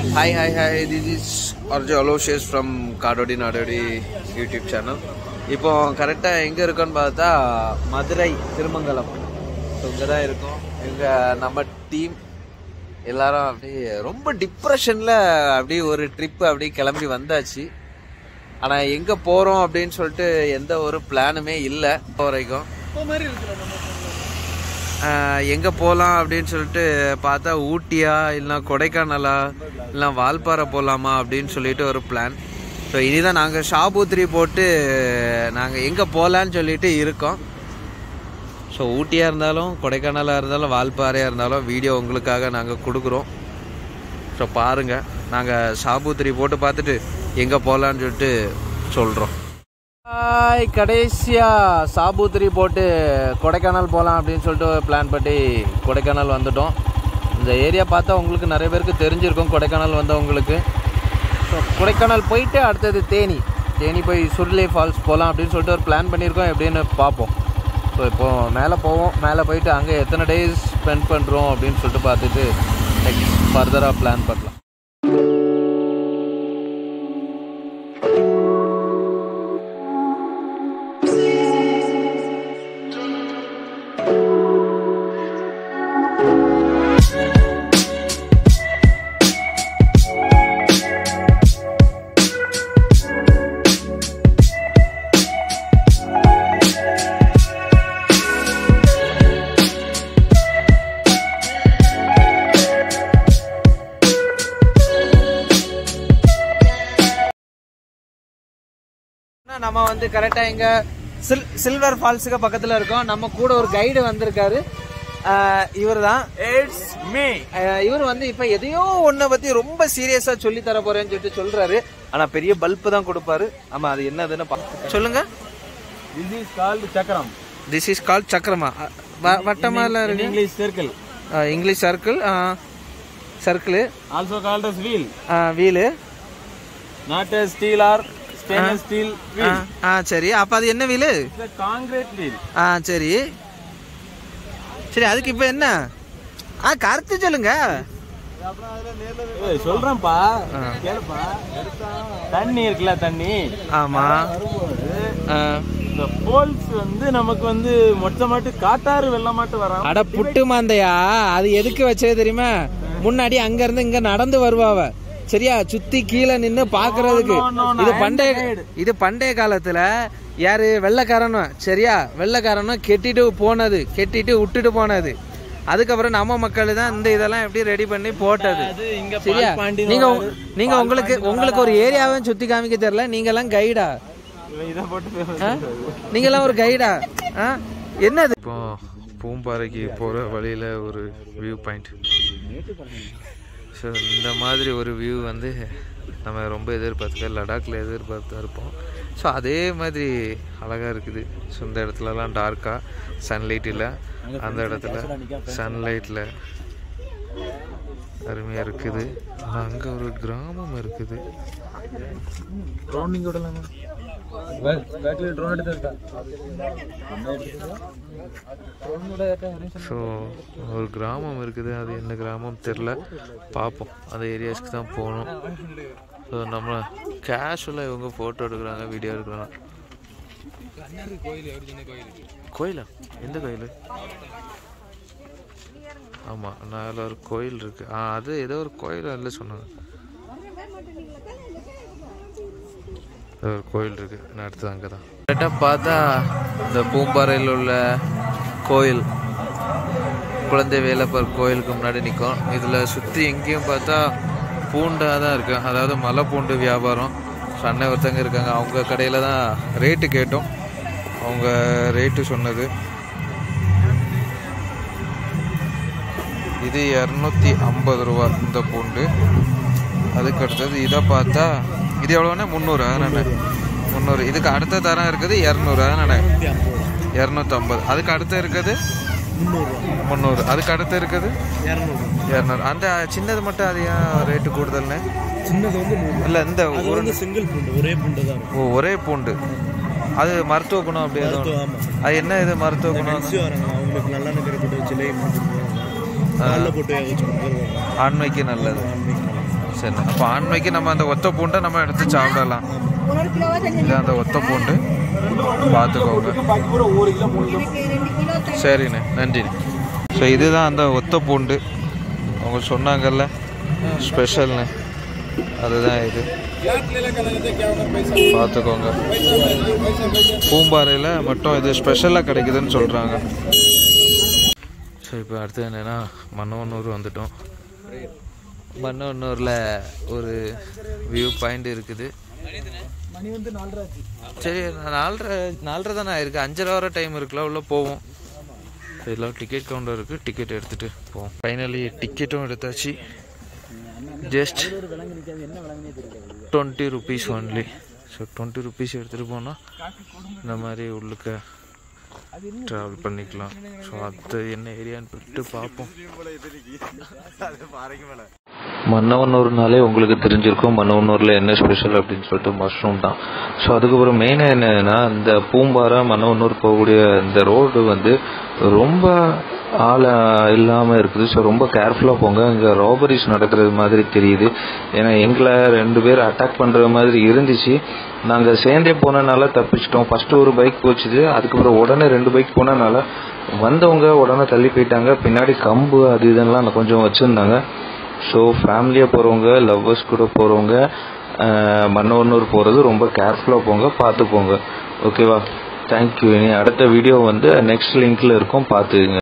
Hi, hi, hi. This is Arjun Aloysius from Kadodi Nadodi YouTube channel இப்போ கரெக்டாக எங்கே இருக்கோன்னு பார்த்தா மதுரை திருமங்கலம் ஸோ இங்கே தான் இருக்கோம் இங்கே நம்ம டீம் எல்லாரும் அப்படியே ரொம்ப டிப்ரெஷனில் அப்படியே ஒரு ட்ரிப் அப்படியே கிளம்பி வந்தாச்சு ஆனால் எங்கே போகிறோம் அப்படின்னு சொல்லிட்டு எந்த ஒரு பிளானுமே இல்லை இப்போ வரைக்கும் எங்கே போகலாம் அப்படின்னு சொல்லிட்டு பார்த்தா ஊட்டியா இல்லைனா கொடைக்கானலா இல்லை வால்பாறை போகலாமா அப்படின்னு சொல்லிட்டு ஒரு பிளான் ஸோ இனிதான் நாங்கள் ஷாபூத்ரி போட்டு நாங்கள் எங்கே போகலான்னு சொல்லிட்டு இருக்கோம் ஸோ ஊட்டியாக இருந்தாலும் கொடைக்கானலாக இருந்தாலும் வால்பாறையாக இருந்தாலும் வீடியோ உங்களுக்காக நாங்கள் கொடுக்குறோம் ஸோ பாருங்கள் நாங்கள் ஷாபூத்ரி போட்டு பார்த்துட்டு எங்கே போகலான்னு சொல்லிட்டு சொல்கிறோம் ஹாய் கடைசியாக சாபூத்திரி போட்டு கொடைக்கானல் போகலாம் அப்படின்னு சொல்லிட்டு பிளான் பண்ணி கொடைக்கானல் வந்துட்டோம் இந்த ஏரியா பார்த்தா உங்களுக்கு நிறைய பேருக்கு தெரிஞ்சிருக்கும் கொடைக்கானல் வந்தவங்களுக்கு ஸோ கொடைக்கானல் போயிட்டு அடுத்தது தேனி தேனி போய் சுருளை ஃபால்ஸ் போகலாம் அப்படின்னு சொல்லிட்டு ஒரு பிளான் பண்ணியிருக்கோம் எப்படின்னு பார்ப்போம் ஸோ இப்போது மேலே போவோம் மேலே போயிட்டு அங்கே எத்தனை டேஸ் ஸ்பெண்ட் பண்ணுறோம் அப்படின்னு சொல்லிட்டு பார்த்துட்டு நெக்ஸ்ட் ஃபர்தராக பிளான் பண்ணலாம் நம்ம வந்து கரெக்டா இங்க சில் சில்வர் ஃபால்ஸுக்கு பக்கத்துல இருக்கோம் நம்ம கூட ஒரு கைடு வந்திருக்காரு இவர் தான் இட்ஸ் மீ இவர் வந்து இப்ப எதையோ ஒன்ன பத்தி ரொம்ப சீரியஸா சொல்லி தர போறேன்னு சொல்லிட்டு சொல்றாரு ஆனா பெரிய பல்ப் தான் கொடுப்பாரு ஆமா அது என்னதுன்னு பா- சொல்லுங்க திஸ் இஸ் கால்டு சக்கரம் திஸ் இஸ் கால் சக்கரமா அ, வ- வட்டமால இன் இருக்கு English circle English circle circle also called as wheel wheel not a steel or stainless steel wheel ஆ சரி அப்ப அது என்ன wheel it's a concrete wheel ஆ சரி சரி அதுக்கு இப்போ என்ன ஆ கருத்து சொல்லுங்க சொல்றேன்ப்பா கேளுப்பா தண்ணி இருக்குல்ல தண்ணி ஆமா வரும்போது ஆ. இந்த போல்ஸ் வந்து நமக்கு வந்து மொத்தமாட்டு காட்டாறு வெள்ளமாட்டு வராம அட புட்டு மாந்தையா அது எதுக்கு வச்சது தெரியுமா முன்னாடி அங்க இருந்து இங்க நடந்து வருவாவ சரியா சுத்தி கீழே நின்னு பாக்குறதுக்கு No, no, no, இது no, பண்டைய I'm the guide. இது பண்டைய காலத்துல யாரு வெள்ளைக்காரனும் சரியா வெள்ளைக்காரனும் கெட்டிட்டு போனது கெட்டிட்டு விட்டுட்டு போனது அதுக்கப்புறம் நம்ம மக்கள் தான் இந்த இதெல்லாம் எப்படி ரெடி பண்ணி போட்டது அது இங்க சரியா பால் பாண்டி நீங்க உங்க- நீங்க உங்களுக்கு உங்களுக்கு ஒரு ஏரியாவை சுத்தி காமிக்க தெரியல நீங்க எல்லாம் கைடா இதை போட்டு நீங்க எல்லாம் ஒரு கைடா என்னது இப்போ பூம்பாறைக்கு போற வழியில ஒரு வியூ பாயிண்ட் ஸோ இந்த மாதிரி ஒரு வியூ வந்து நம்ம ரொம்ப எதிர்பார்த்துக்க லடாக்ல எதிர்பார்த்தா இருப்போம் ஸோ அதே மாதிரி அழகாக இருக்குது ஸோ இந்த இடத்துலலாம் டார்க்காக சன்லைட் இல்லை அந்த இடத்துல சன்லைட்டில் அருமையாக இருக்குது ஆனால் அங்கே ஒரு கிராமம் இருக்குது ட்ரோனிங் விடலாமா பேக்ல ட்ரோன் எடுத்து ஸோ ஒரு கிராமம் இருக்குது அது என்ன கிராமம் தெரில பார்ப்போம் அந்த ஏரியாஸ்க்கு தான் போகணும் ஸோ நம்ம கேஷுவலாக இவங்க ஃபோட்டோ எடுக்கிறாங்க வீடியோ எடுக்கிறாங்க கோயிலா எந்த கோயில் ஆமாம் அதில் ஒரு கோயில் இருக்கு ஆ அது ஏதோ ஒரு கோயில் இல்லை சொன்னாங்க ஏதோ ஒரு கோயில் இருக்கு நான் அடுத்தது அங்கே தான் கரெக்டாக பார்த்தா இந்த பூம்பாறையில் உள்ள கோயில் குழந்தை வேலப்பர் கோயிலுக்கு முன்னாடி நிற்கும் இதில் சுற்றி எங்கேயும் பார்த்தா பூண்டாக தான் இருக்கு அதாவது மலை பூண்டு வியாபாரம் ஸோ அண்ணன் ஒருத்தங்க இருக்காங்க அவங்க கடையில் தான் ரேட்டு கேட்டோம் அவங்க ரேட்டு சொன்னது இது இரநூத்தி ஐம்பது ரூபா இந்த பூண்டு அதுக்கு அடுத்தது இதை பார்த்தா இது எவ்வளோண்ணே முந்நூறு அதானே முந்நூறு இதுக்கு அடுத்த தரம் இருக்குது இரநூறு அதானே இரநூத்தம்பது அதுக்கு அடுத்து இருக்குது முந்நூறு அதுக்கு அடுத்து இருக்குது இரநூறு அந்த சின்னது மட்டும் அது ஏன் ரேட்டு கூடுதல்னு சின்னது வந்து இல்லை இந்த ஒரு வந்து சிங்கிள் பூண்டு ஒரே பூண்டு தான் ஓ ஒரே பூண்டு அது மருத்துவ குணம் அப்படி எதுவும் ஆமா அது என்ன இது மருத்துவ குணம் கன்சியூ வராங்க அவங்களுக்கு நல்லெண்ணெய் கறி போட்டு வச்சு லே காலில் போட்டு வேக வச்சு கொடுக்குறது ஆண்மைக்கு நல்லது சரி அப்போ ஆண்மைக்கு நம்ம அந்த ஒத்த பூண்டை நம்ம எடுத்து சாப்பிடலாம் ஒரு ஒரு கிலோவா செஞ்சு இது அந்த ஒத்த பூண்டு பார்த்துக்கோங்க பாக்கி பூரா ஒரு கிலோ மூணு கிலோ எனக்கு ரெண்டு கிலோ தண்ணி சரிண்ணே நன்றிண்ணே ஸோ இதுதான் அந்த ஒத்த பூண்டு அவங்க சொன்னாங்கல்ல ஸ்பெஷல்னு அதுதான் இது பார்த்துக்கோங்க பூம்பாறையில் மட்டும் இது ஸ்பெஷலாக கிடைக்குதுன்னு சொல்கிறாங்க ஸோ இப்போ அடுத்து என்னென்னா மன்னவனூர் வந்துட்டோம் மன்னவனூரில் ஒரு வியூ பாயிண்ட் இருக்குது மணி வந்து நாலரை ஆச்சு சரி நான் நாலரை நாலரை தானே ஆயிருக்கு அஞ்சரை வர டைம் இருக்குல்ல உள்ள போவோம் இதெல்லாம் டிக்கெட் கவுண்டர் இருக்குது டிக்கெட் எடுத்துகிட்டு போவோம் ஃபைனலி டிக்கெட்டும் எடுத்தாச்சு just twenty rupees only so twenty rupees எடுத்துகிட்டு போனால் இந்த மாதிரி உள்ளுக்க ட்ராவல் பண்ணிக்கலாம் ஸோ அது என்ன ஏரியான்னு சொல்லிட்டு பார்ப்போம் மன்னவனூர்னாலே உங்களுக்கு தெரிஞ்சிருக்கும் மன்னவனூரில் என்ன ஸ்பெஷல் அப்படின்னு சொல்லிட்டு மஷ்ரூம் தான் ஸோ அதுக்கப்புறம் மெயினாக என்னன்னா இந்த பூம்பாறை மன்னவனூர் போகக்கூடிய இந்த ரோடு வந்து ரொம்ப ஆளை இல்லாமல் இருக்குது ஸோ ரொம்ப கேர்ஃபுல்லாக போங்க இங்கே ராபரிஸ் நடக்கிறது மாதிரி தெரியுது ஏன்னா எங்களை ரெண்டு பேர் அட்டாக் பண்ணுற மாதிரி இருந்துச்சு நாங்கள் சேர்ந்தே போனனால தப்பிச்சிட்டோம் ஃபஸ்ட்டு ஒரு பைக் போச்சுது அதுக்கப்புறம் உடனே ரெண்டு பைக் போனனால வந்தவங்க உடனே தள்ளி போயிட்டாங்க பின்னாடி கம்பு அது இதெல்லாம் கொஞ்சம் வச்சுருந்தாங்க ஸோ ஃபேமிலியாக போகிறவங்க லவ்வர்ஸ் கூட போகிறவங்க மன்னவனூர் போகிறது ரொம்ப கேர்ஃபுல்லாக போங்க பார்த்து போங்க ஓகேவா தேங்க்யூ இனி அடுத்த வீடியோ வந்து நெக்ஸ்ட் லிங்க்கில் இருக்கும் பார்த்துக்குங்க